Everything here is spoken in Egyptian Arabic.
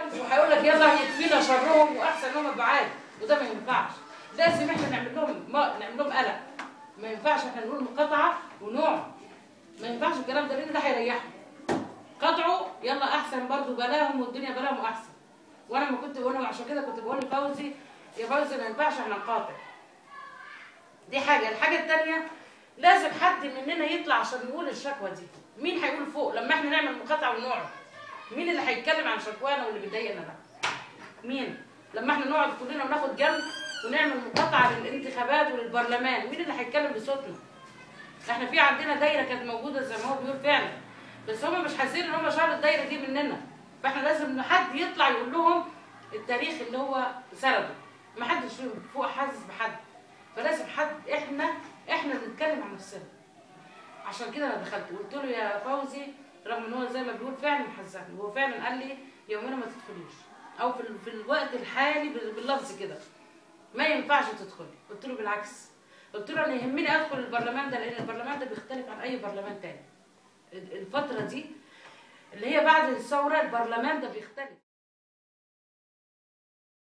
وهيقول لك يلا يكفينا شرهم واحسن انهم بعاد وده ما ينفعش لازم احنا نعمل لهم ما نعمل لهم قلق ما ينفعش احنا نقول مقاطعه ونوع ما ينفعش الكلام ده لان ده هيريحهم قطعوا يلا احسن برضو بلاهم والدنيا بلاهم احسن وانا ما كنت وانا عشان كده كنت بقول لفوزي يا فوزي ما ينفعش احنا نقاطع دي حاجه الحاجه الثانيه لازم حد مننا يطلع عشان يقول الشكوى دي مين هيقول فوق لما احنا نعمل مقاطعه ونقعد مين اللي هيتكلم عن شكوانا واللي بيضايقنا ده مين لما احنا نقعد كلنا وناخد جنب ونعمل مقاطعه للانتخابات وللبرلمان مين اللي هيتكلم بصوتنا احنا في عندنا دايره كانت موجوده زي ما هو بيقول فعلا بس هم مش حاسين ان هم شالوا الدايره دي مننا فاحنا لازم حد يطلع يقول لهم التاريخ اللي هو سرده ما حدش فيهم فوق حاسس بحد فلازم حد احنا احنا اللي نتكلم عن نفسنا عشان كده انا دخلت قلت له يا فوزي رغم ان هو زي ما بيقول فعلا حذرني هو فعلا قال لي يومنا ما تدخليش او في, ال- في الوقت الحالي بال- باللفظ كده ما ينفعش تدخلي قلت له بالعكس قلت له انا يهمني ادخل البرلمان ده لان البرلمان ده بيختلف عن اي برلمان تاني ال- الفتره دي اللي هي بعد الثوره البرلمان ده بيختلف